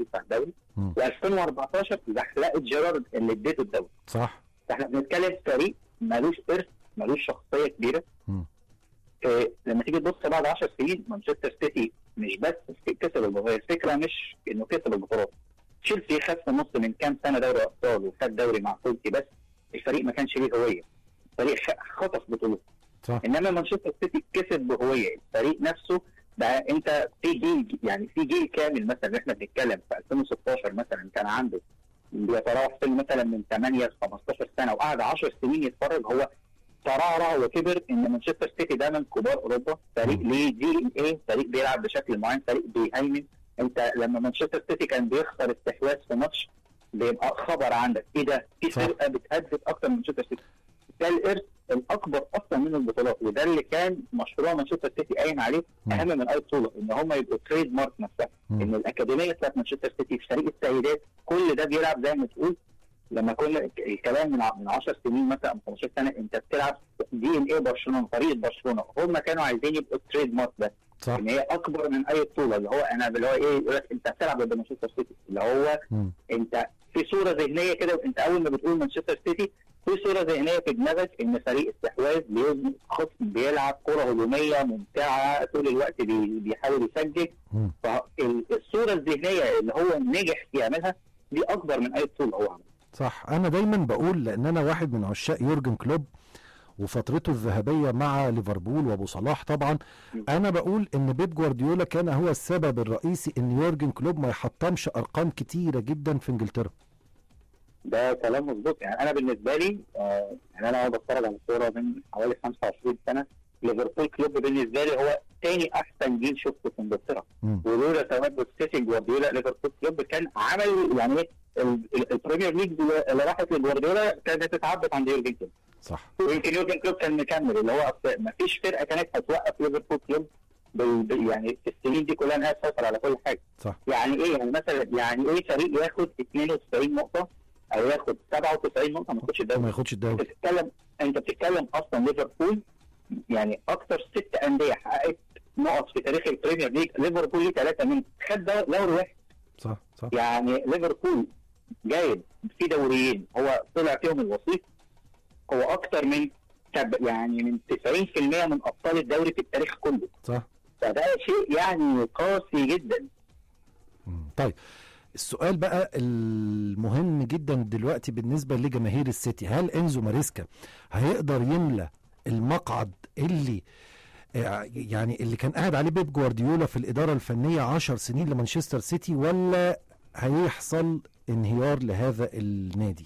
الترتيب بتاع الدوري مم. و2014 زحلقه جيرارد اللي اديته الدوري صح فاحنا بنتكلم في فريق ملوش ارث ملوش شخصيه كبيره مم. إيه لما تيجي تبص بعد 10 سنين مانشستر سيتي مش بس كسب البطولات الفكره مش انه كسب البطولات تشيلسي خد في النص من كام سنه دوري ابطال وخد دوري مع سيتي بس الفريق ما كانش ليه هويه الفريق خ- خطف بطولات صح انما مانشستر سيتي كسب بهويه الفريق نفسه بقى انت في جيل يعني في جيل كامل مثلا احنا بنتكلم في 2016 مثلا كان عنده بيتراوح سن مثلا من 8 ل 15 سنه وقعد 10 سنين يتفرج هو ترعرع وكبر ان مانشستر سيتي ده من كبار اوروبا فريق مم. ليه دي ان ايه فريق بيلعب بشكل معين فريق بيهيمن انت لما مانشستر سيتي كان بيخسر استحواذ في ماتش بيبقى خبر عندك ايه ده في صح. فرقه بتهدف اكتر من مانشستر سيتي ده الارث الاكبر اصلا من البطولات وده اللي كان مشروع مانشستر سيتي قايم عليه مم. اهم من اي بطوله ان هم يبقوا تريد مارك نفسها مم. ان الاكاديميه بتاعت مانشستر سيتي في فريق السيدات كل ده بيلعب زي ما تقول لما كنا الكلام من ع- من 10 سنين مثلا او 15 سنه انت بتلعب دي ان ايه برشلونه فريق برشلونه هم كانوا عايزين يبقوا تريد مارك ده صح ان هي اكبر من اي بطوله اللي هو انا اللي هو ايه يقول لك انت بتلعب ضد مانشستر سيتي اللي هو مم. انت في صوره ذهنيه كده انت اول ما بتقول مانشستر سيتي في صوره ذهنيه في دماغك ان فريق استحواذ بيبني خط بيلعب كره هجوميه ممتعه طول الوقت بي- بيحاول يسجل مم. فالصوره الذهنيه اللي هو نجح يعملها دي اكبر من اي بطوله هو عملها صح انا دايما بقول لان انا واحد من عشاق يورجن كلوب وفترته الذهبيه مع ليفربول وابو صلاح طبعا م. انا بقول ان بيب جوارديولا كان هو السبب الرئيسي ان يورجن كلوب ما يحطمش ارقام كتيره جدا في انجلترا ده كلام مظبوط يعني انا بالنسبه لي آه يعني انا بتفرج على الكوره من حوالي 25 سنه ليفربول كلوب بالنسبه لي هو تاني احسن جيل شفته في انجلترا مم. ولولا تواجد سيتي جوارديولا ليفربول كلوب كان عمل يعني ايه ال- ال- البريمير ليج اللي راحت لجوارديولا كانت اتعبت عند يورجن كلوب صح ويمكن يورجن كلوب كان مكمل اللي هو ما فيش فرقه كانت هتوقف ليفربول كلوب بال- بال- يعني في السنين دي كلها انها تسيطر على كل حاجه صح يعني ايه يعني مثلا يعني ايه فريق ياخد 92 نقطه او ياخد 97 نقطه ما ياخدش ما الدوري ياخدش انت الدوري بتتكلم انت بتتكلم اصلا ليفربول يعني اكتر ست انديه حققت نقط في تاريخ البريمير ليج ليفربول ليه ثلاثه منهم خد دور- دوري واحد صح صح يعني ليفربول جايب في دوريين هو طلع فيهم الوصيف هو اكتر من تب- يعني من 90% من ابطال الدوري في التاريخ كله صح فده شيء يعني قاسي جدا مم. طيب السؤال بقى المهم جدا دلوقتي بالنسبه لجماهير السيتي هل انزو ماريسكا هيقدر يملى المقعد اللي آه، يعني اللي كان قاعد عليه بيب جوارديولا في الاداره الفنيه عشر سنين لمانشستر سيتي ولا هيحصل انهيار لهذا النادي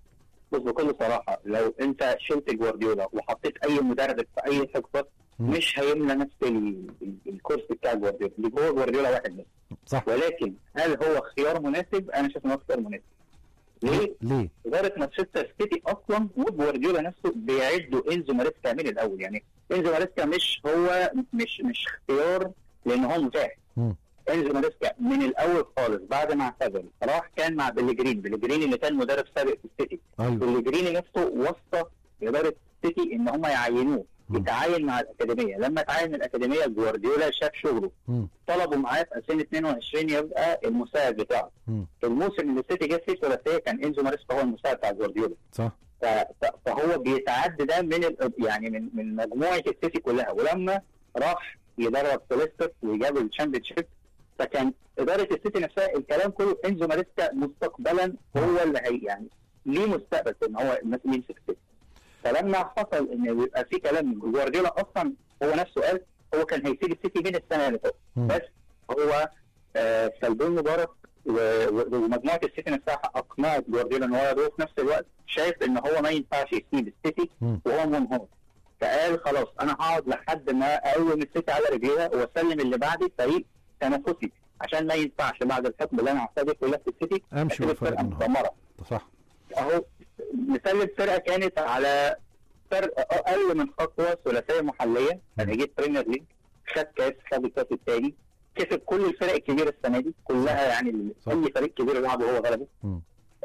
بص بكل صراحه لو انت شلت جوارديولا وحطيت اي مدرب في اي حقبه مم. مش هيملى نفس ال- ال- الكرسي بتاع جوارديولا اللي جوه جوارديولا واحد بس صح ولكن هل هو خيار مناسب؟ انا شايف ان هو خيار مناسب. ليه؟ ليه اداره مانشستر سيتي اصلا وجوارديولا نفسه بيعدوا انزو ماريسكا من الاول يعني انزو ماريسكا مش هو مش مش اختيار لان هو متاح مم. انزو ماريسكا من الاول خالص بعد ما اعتزل راح كان مع بلجرين بلجرين اللي كان مدرب سابق في السيتي ايوه بلجريني نفسه وصى اداره السيتي ان هم يعينوه مم. يتعاين مع الاكاديميه لما تعاين الاكاديميه جوارديولا شاف شغله مم. طلبوا معاه في 2022 يبقى المساعد بتاعه مم. الموسم اللي السيتي جه فيه ثلاثيه كان انزو ماريسكا هو المساعد بتاع جوارديولا صح ف- ف- فهو بيتعدى ده من ال- يعني من من مجموعه السيتي كلها ولما راح يدرب سيليستر وجاب الشامبيونشيب فكان اداره السيتي نفسها الكلام كله انزو ماريسكا مستقبلا هو اللي هي يعني ليه مستقبل في ان هو الناس اللي يمسك السيتي فلما حصل ان بيبقى في كلام من جوارديولا اصلا هو نفسه قال هو كان هيسيب السيتي من السنه اللي فاتت مم. بس هو آه سلبون مبارك و- و- ومجموعه السيتي نفسها اقنعت جوارديولا ان هو يروح في نفس الوقت شايف ان هو ما ينفعش يسيب السيتي مم. وهو منهار فقال خلاص انا هقعد لحد ما اقوم السيتي على رجليها واسلم اللي بعدي فريق تنافسي عشان ما ينفعش بعد الحكم اللي انا اعتدي كلها في السيتي امشي أسيب والفرق الفرقه منهم مدمره صح اهو نسلم فرقه كانت على فرق اقل من خطوه ثلاثيه محليه كان يجيب بريمير ليج خد كاس خد الكاس الثاني كسب كل الفرق الكبيره السنه دي كلها يعني صح. اي فريق كبير لعبه هو غلبه مم.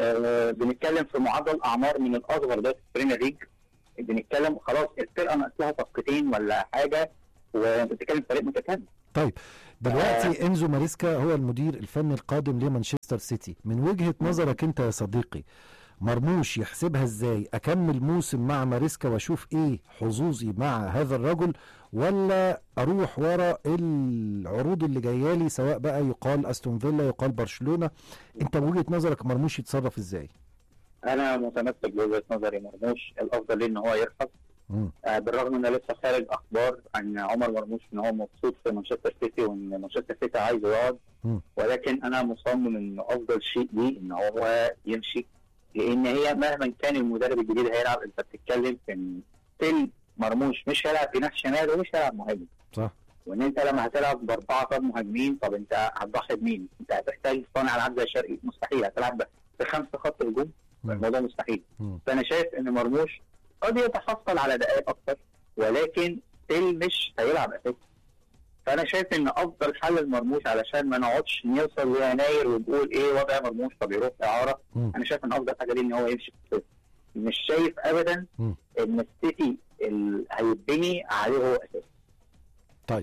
آه بنتكلم في معدل اعمار من الاصغر ده في البريمير ليج بنتكلم خلاص الفرقه ناقصها صفقتين ولا حاجه وبتتكلم فريق متكامل طيب دلوقتي انزو ماريسكا هو المدير الفني القادم لمانشستر سيتي من وجهة نظرك انت يا صديقي مرموش يحسبها ازاي اكمل موسم مع ماريسكا واشوف ايه حظوظي مع هذا الرجل ولا اروح ورا العروض اللي جايه لي سواء بقى يقال استون فيلا يقال برشلونه انت بوجهه نظرك مرموش يتصرف ازاي انا متمسك بوجهه نظري مرموش الافضل ليه ان هو يرحل مم. آه، بالرغم ان لسه خارج اخبار عن عمر مرموش ان هو مبسوط في مانشستر سيتي وان مانشستر سيتي عايزه يقعد مم. ولكن انا مصمم ان افضل شيء ليه ان هو يمشي لان هي مهما كان المدرب الجديد هيلعب انت بتتكلم في ان ستيل مرموش مش هيلعب جناح شمال ومش هيلعب مهاجم صح وان انت لما هتلعب باربعه طب مهاجمين طب انت هتضحي بمين؟ انت هتحتاج صانع العاب زي شرقي مستحيل هتلعب بخمسه خط هجوم مم. الموضوع مستحيل مم. فانا شايف ان مرموش قد يتحصل على دقائق اكتر ولكن ستيل مش هيلعب اساسي فانا شايف ان افضل حل لمرموش علشان ما نقعدش نوصل ليناير ونقول ايه وضع مرموش طب يروح اعاره مم. انا شايف ان افضل حاجه ليه ان هو يمشي في الصيف مش شايف ابدا مم. ان السيتي ال- هيتبني عليه هو اساسي طيب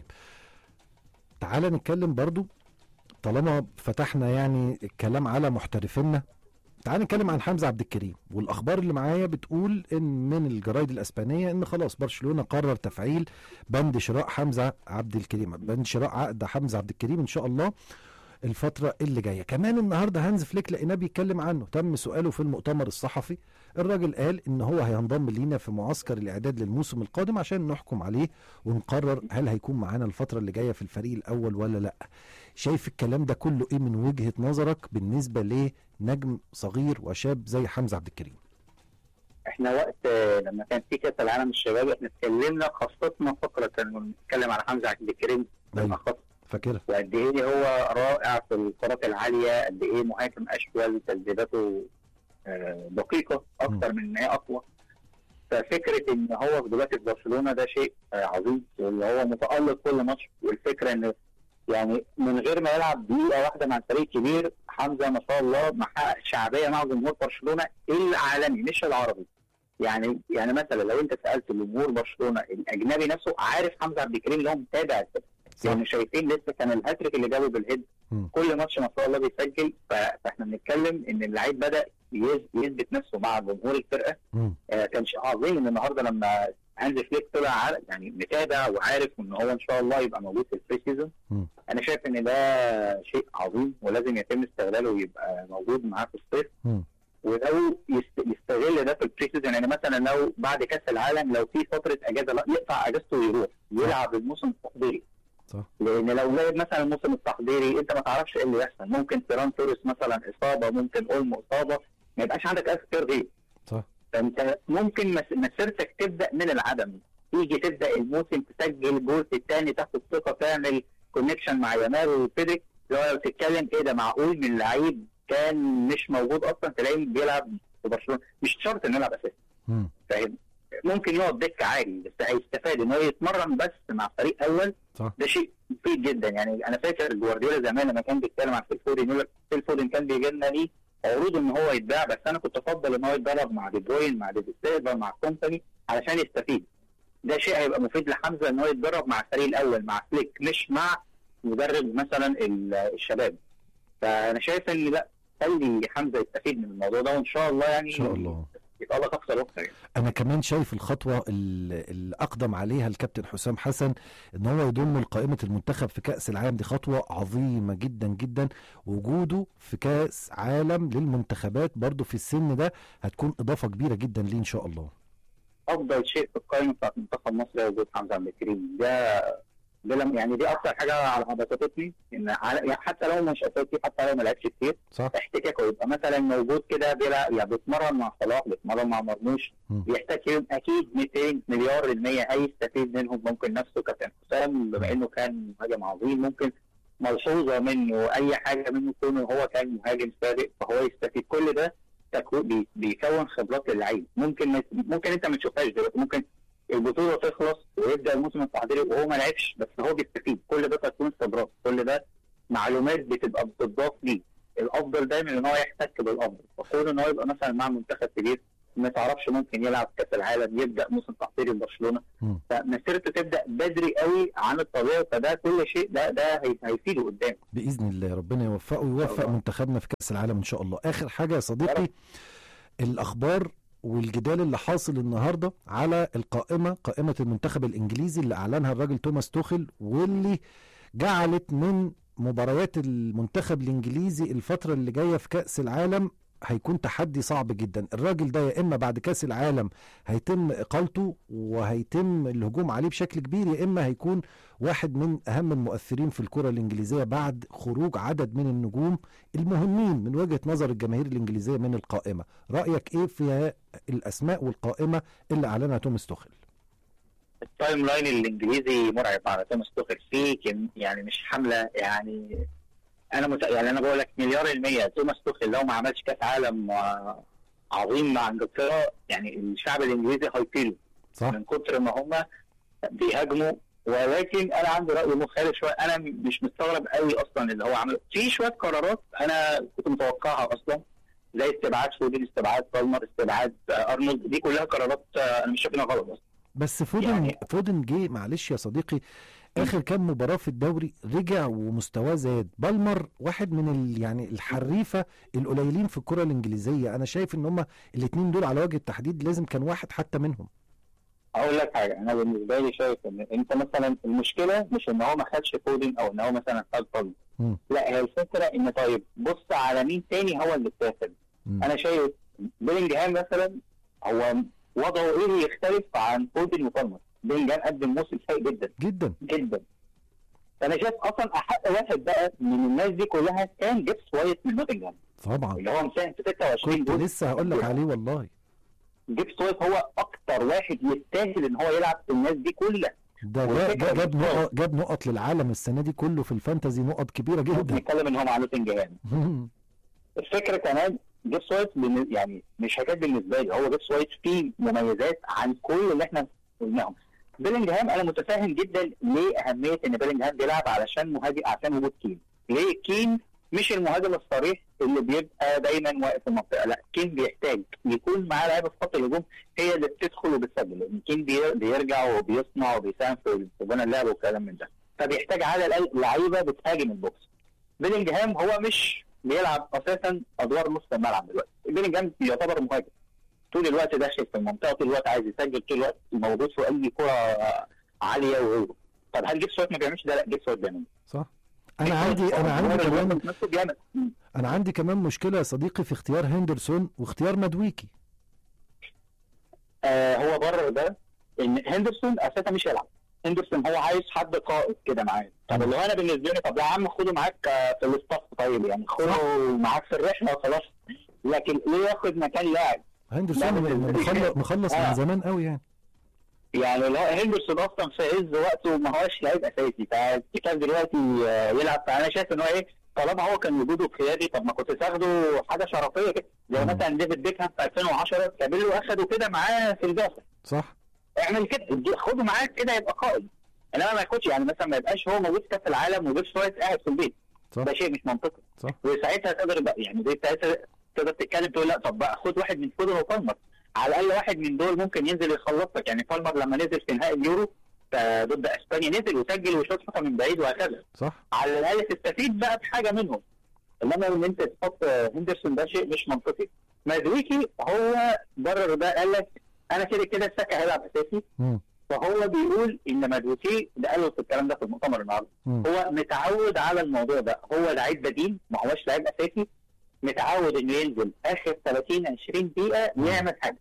تعال نتكلم برضو طالما فتحنا يعني الكلام على محترفينا تعال نتكلم عن حمزه عبد الكريم والاخبار اللي معايا بتقول ان من الجرايد الاسبانيه ان خلاص برشلونه قرر تفعيل بند شراء حمزه عبد الكريم بند شراء عقد حمزه عبد الكريم ان شاء الله الفترة اللي جاية كمان النهاردة هانز فليك لقيناه بيتكلم عنه تم سؤاله في المؤتمر الصحفي الراجل قال ان هو هينضم لينا في معسكر الاعداد للموسم القادم عشان نحكم عليه ونقرر هل هيكون معانا الفترة اللي جاية في الفريق الاول ولا لا شايف الكلام ده كله ايه من وجهة نظرك بالنسبة لنجم صغير وشاب زي حمزة عبد الكريم احنا وقت آه، لما كان في كاس العالم الشباب احنا اتكلمنا خاصتنا فقره كنا بنتكلم على حمزه عبد الكريم أيوة. بالاخص فاكرها وقد ايه هو رائع في الكرات العاليه قد ايه مهاجم اشول تسديداته آه، دقيقه اكثر من ان هي اقوى ففكره ان هو في دلوقتي في برشلونه ده شيء آه، عظيم اللي هو متالق كل ماتش والفكره ان يعني من غير ما يلعب دقيقه واحده مع فريق كبير حمزه ما شاء الله محقق شعبيه مع جمهور برشلونه العالمي مش العربي يعني يعني مثلا لو انت سالت جمهور برشلونه الاجنبي نفسه عارف حمزه عبد الكريم اللي هو متابع الفرقة. صح. يعني شايفين لسه كان الهاتريك اللي جابه بالهيد مم. كل ماتش ما شاء الله بيسجل ف- فاحنا بنتكلم ان اللعيب بدا يز- يثبت نفسه مع جمهور الفرقه مم. آه كان شيء عظيم ان النهارده لما هانز فليك طلع عارف- يعني متابع وعارف ان هو ان شاء الله يبقى موجود في البري سيزون مم. انا شايف ان ده شيء عظيم ولازم يتم استغلاله ويبقى موجود معاه في الصيف مم. ولو يست- يستغل ده في البري سيزون يعني مثلا لو بعد كاس العالم لو في فتره اجازه لا يقطع اجازته ويروح يلعب الموسم التحضيري صح. لان لو لعب مثلا الموسم التحضيري انت ما تعرفش ايه اللي يحصل ممكن فيران توريس مثلا اصابه ممكن اولمو اصابه ما يبقاش عندك اختيار غير صح. فانت ممكن مس- مسيرتك تبدا من العدم تيجي تبدا الموسم تسجل جول في الثاني تاخد ثقه تعمل كونكشن مع يامال وفيدريك لو لو تتكلم ايه ده معقول من لعيب كان مش موجود اصلا تلاقيه بيلعب في برشلونه مش شرط انه يلعب اساسي مم. فاهم ممكن يقعد دكه عادي بس هيستفاد ان هو يتمرن بس مع فريق اول صح. ده شيء مفيد جدا يعني انا فاكر جوارديولا زمان لما كان بيتكلم عن فيل فودن يقول لك فيل فودن كان بيجي لنا ليه عروض ان هو يتباع بس انا كنت افضل ان هو يتدرب مع دي بروين مع ديفيد سيلفا مع كومباني علشان يستفيد ده شيء هيبقى مفيد لحمزه ان هو يتدرب مع الفريق الاول مع فليك مش مع مدرب مثلا ال- الشباب فانا شايف ان لا خلي حمزه يستفيد من الموضوع ده وان شاء الله يعني ان شاء الله يتالق اكثر واكثر يعني. انا كمان شايف الخطوه ال- اللي اقدم عليها الكابتن حسام حسن ان هو يضم لقائمه المنتخب في كاس العالم دي خطوه عظيمه جدا جدا وجوده في كاس عالم للمنتخبات برضو في السن ده هتكون اضافه كبيره جدا ليه ان شاء الله افضل شيء في القائمه بتاعت منتخب مصر هو وجود حمزه عبد الكريم ده ده لم- يعني دي اكتر حاجه على بسطتني ان على يعني حتى لو مش اساسي حتى لو ما لعبش كتير صح احتكاكه يبقى مثلا موجود كده بيلعب يعني بيتمرن مع صلاح بيتمرن مع مرموش مم. بيحتاج فيهم اكيد 200 مليار المية هيستفيد منهم ممكن نفسه كابتن حسام بما انه كان مهاجم عظيم ممكن ملحوظه منه اي حاجه منه كونه هو كان مهاجم سابق فهو يستفيد كل ده تكو- بي- بيكون خبرات للعيب ممكن ما- ممكن انت ما تشوفهاش دلوقتي ممكن البطوله تخلص ويبدا الموسم التحضيري وهو ما لعبش بس هو بيستفيد كل ده تكوين خبرات كل ده معلومات بتبقى بتضاف ليه الافضل دايما ان هو يحتك بالافضل فكون ان هو يبقى مثلا مع منتخب كبير ما تعرفش ممكن يلعب كاس العالم يبدا موسم تحضيري لبرشلونه مم. فمسيرته تبدا بدري قوي عن الطبيعي فده كل شيء ده ده هي- هيفيده قدام باذن الله ربنا يوفقه ويوفق الله. منتخبنا في كاس العالم ان شاء الله اخر حاجه يا صديقي رب. الاخبار والجدال اللي حاصل النهارده على القائمه قائمه المنتخب الانجليزي اللي اعلنها الراجل توماس توخل واللي جعلت من مباريات المنتخب الانجليزي الفتره اللي جايه في كاس العالم هيكون تحدي صعب جدا الراجل ده يا اما بعد كاس العالم هيتم اقالته وهيتم الهجوم عليه بشكل كبير يا اما هيكون واحد من اهم المؤثرين في الكره الانجليزيه بعد خروج عدد من النجوم المهمين من وجهه نظر الجماهير الانجليزيه من القائمه رايك ايه في الاسماء والقائمه اللي اعلنها توماس توخل التايم لاين الانجليزي مرعب على توماس توخل فيه كم يعني مش حمله يعني انا مت... يعني انا بقول لك مليار المية توماس توخل لو ما عملش كاس عالم آه، عظيم مع انجلترا يعني الشعب الانجليزي هيطيله صح من كتر ما هم بيهاجموا ولكن انا عندي راي مختلف شويه انا م- مش مستغرب قوي اصلا اللي هو عمله في شويه قرارات انا كنت متوقعها اصلا زي استبعاد فودين استبعاد بالمر استبعاد آه، ارنولد دي كلها قرارات آه، انا مش شايفها غلط اصلا بس فودن يعني- فودن جه معلش يا صديقي اخر كام مباراه في الدوري رجع ومستواه زاد بالمر واحد من ال يعني الحريفه القليلين في الكره الانجليزيه انا شايف ان هم الاثنين دول على وجه التحديد لازم كان واحد حتى منهم اقول لك حاجه انا بالنسبه لي شايف ان انت مثلا المشكله مش ان هو ما خدش فودن او ان هو مثلا خد بالمر مم. لا هي الفكره ان طيب بص على مين تاني هو اللي اتاخد مم. انا شايف بيلينجهام مثلا هو وضعه ايه يختلف عن فودن وبالمر بيلينجهام قدم موسم سيء جدا جدا جدا انا شايف اصلا احق واحد بقى من الناس دي كلها كان جيبس وايت من نوتنجهام طبعا اللي هو مساهم في 26 كنت جول لسه هقول لك عليه والله جيبس وايت هو اكتر واحد يستاهل ان هو يلعب في الناس دي كلها ده جا- والفكرة جا- جاب مش نقط جاب نقط للعالم السنه دي كله في الفانتزي نقط كبيره جدا بنتكلم ان هو مع نوتنجهام الفكره كمان جيبس وايت بالن- يعني مش حكايه بالنسبه لي هو جيبس وايت فيه مميزات عن كل اللي احنا قلناهم بيلينجهام انا متفاهم جدا ليه اهميه ان بيلينجهام بيلعب علشان مهاجم عشان وجود كين ليه كين مش المهاجم الصريح اللي بيبقى دايما واقف في المنطقه لا كين بيحتاج يكون معاه لعيبه في خط الهجوم هي اللي بتدخل وبتسجل لان كين بي- بيرجع وبيصنع وبيساهم في في بناء اللعب والكلام من ده فبيحتاج على الاقل لعيبه بتهاجم البوكس بيلينجهام هو مش بيلعب اساسا ادوار نص الملعب دلوقتي بيلينجهام يعتبر مهاجم طول الوقت داخل في المنطقه طول الوقت عايز يسجل طول الوقت موجود في اي كره عاليه وغيره طب هل جيبس وايت ما بيعملش ده؟ لا جيبس وايت بيعمل صح انا عندي انا عندي كمان نفسه بيعمل انا عندي كمان مشكله يا صديقي في اختيار هندرسون واختيار مدويكي آه هو بره ده ان هندرسون اساسا مش هيلعب هندرسون هو عايز حد قائد كده معاه طب اللي هو انا بالنسبه لي طب يا عم خده معاك آه، في الاستاف طيب يعني خده معاك في الرحله وخلاص لكن ليه ياخد مكان لاعب هندرسون لا، م- بس- مخلص مخلص من آه. زمان قوي يعني يعني اللي هو هندرسون اصلا في عز وقته ما هوش لعيب اساسي فكان دلوقتي آه، يلعب فانا شايف ان هو ايه طالما هو كان وجوده قيادي طب ما كنت تاخده حاجه شرفيه كده زي مم. مثلا ديفيد بيكهام في 2010 كابيلو اخده كده معاه في الدافع صح اعمل كده ادي- خده معاك كده يبقى قائد انما ما ياخدش يعني مثلا ما يبقاش هو موجود في كاس العالم وجيبس وايت قاعد في البيت صح ده شيء مش منطقي صح وساعتها تقدر بقى يعني زي ساعتها تقدر تتكلم تقول لا طب بقى خد واحد من فودن وبالمر على الاقل واحد من دول ممكن ينزل يخلص لك يعني بالمر لما نزل في نهائي اليورو آه، ضد اسبانيا نزل وسجل وشوط خطا من بعيد وهكذا صح على الاقل تستفيد بقى بحاجه منهم انما ان انت تحط آه، هندرسون ده شيء مش منطقي مازويكي هو برر ده قال لك انا كده كده السكه هيلعب اساسي مم. فهو بيقول ان مدوسي ده قاله في الكلام ده في المؤتمر النهارده مم. هو متعود على الموضوع ده هو لعيب بديل ما هوش لعيب اساسي متعود انه ينزل اخر 30 20 دقيقه يعمل حاجه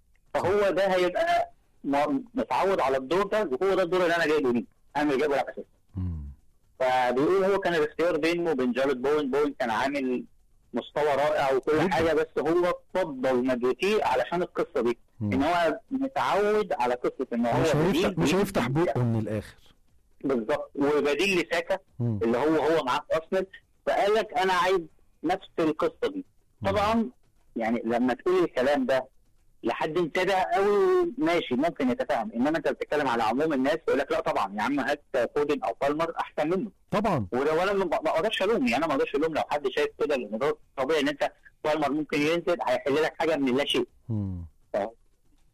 فهو ده هيبقى م- متعود على الدور ده وهو ده الدور اللي انا جايبه ليه انا اللي جايبه لعب اساسي مم. فبيقول هو كان الاختيار بينه وبين جارد بوين بوين كان عامل مستوى رائع وكل جدا. حاجه بس هو فضل مدوتي علشان القصه دي ان مم. هو متعود على قصه ان هو مش بديل هيفتح مش هيفتح بقه من الاخر بالظبط وبديل لساكا مم. اللي هو هو معاه في ارسنال فقال لك انا عايز نفس القصه دي طبعا يعني لما تقول الكلام ده لحد ابتدى قوي ماشي ممكن يتفاهم انما انت بتتكلم على عموم الناس يقول لك لا طبعا يا عم هات فودن او بالمر احسن منه طبعا وده ولا ما ما اقدرش الوم يعني انا ما اقدرش الوم لو حد شايف كده لان ده طبيعي ان انت بالمر ممكن ينزل هيحل لك حاجه من لا شيء مم.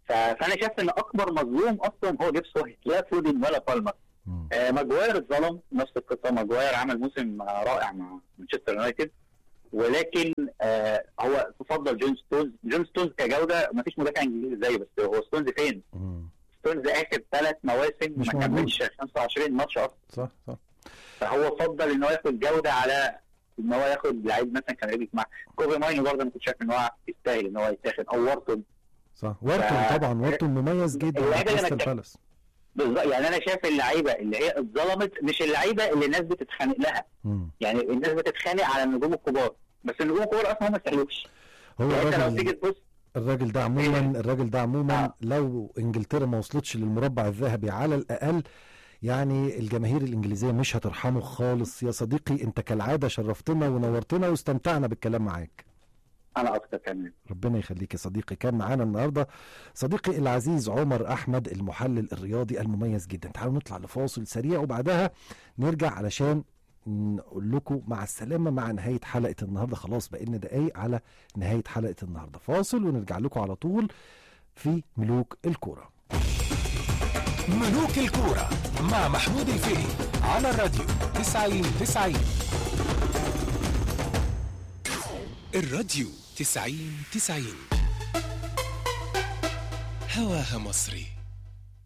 ف- فانا شايف ان اكبر مظلوم اصلا هو جيبس وايت لا فودن ولا بالمر مم. آه ماجواير اتظلم نفس القصه ماجواير عمل موسم آه، رائع مع مانشستر يونايتد ولكن آه هو تفضل جون ستونز جون ستونز كجوده ما فيش مدافع انجليزي زيه بس هو ستونز فين؟ مم. ستونز اخر ثلاث مواسم مش ما موجود. كملش 25 ماتش اصلا صح صح فهو فضل ان هو ياخد جوده على ان هو ياخد لعيب مثلا كان ريبيك مع كوفي ماينو برضه انا كنت شايف ان هو يستاهل ان هو يتاخد او وارتون صح وارتون ف- طبعا وارتون مميز جدا مع اللعيبة اللي كريستال ما كان- بالاس بالظبط يعني انا شايف اللعيبه اللي هي اتظلمت مش اللعيبه اللي الناس بتتخانق لها مم. يعني الناس بتتخانق على النجوم الكبار بس النجوم الكبار اصلا هم ما يستاهلوش هو يعني انت لو تيجي الراجل تبص الراجل ده عموما الراجل ده عموما آه. لو انجلترا ما وصلتش للمربع الذهبي على الاقل يعني الجماهير الانجليزيه مش هترحمه خالص يا صديقي انت كالعاده شرفتنا ونورتنا واستمتعنا بالكلام معاك انا اكتر كمان ربنا يخليك يا صديقي كان معانا النهارده صديقي العزيز عمر احمد المحلل الرياضي المميز جدا تعالوا نطلع لفاصل سريع وبعدها نرجع علشان نقول لكم مع السلامه مع نهايه حلقه النهارده خلاص بقينا دقايق على نهايه حلقه النهارده فاصل ونرجع لكم على طول في ملوك الكوره ملوك الكورة مع محمود الفقي على الراديو 90 90 الراديو 90 90 هواها مصري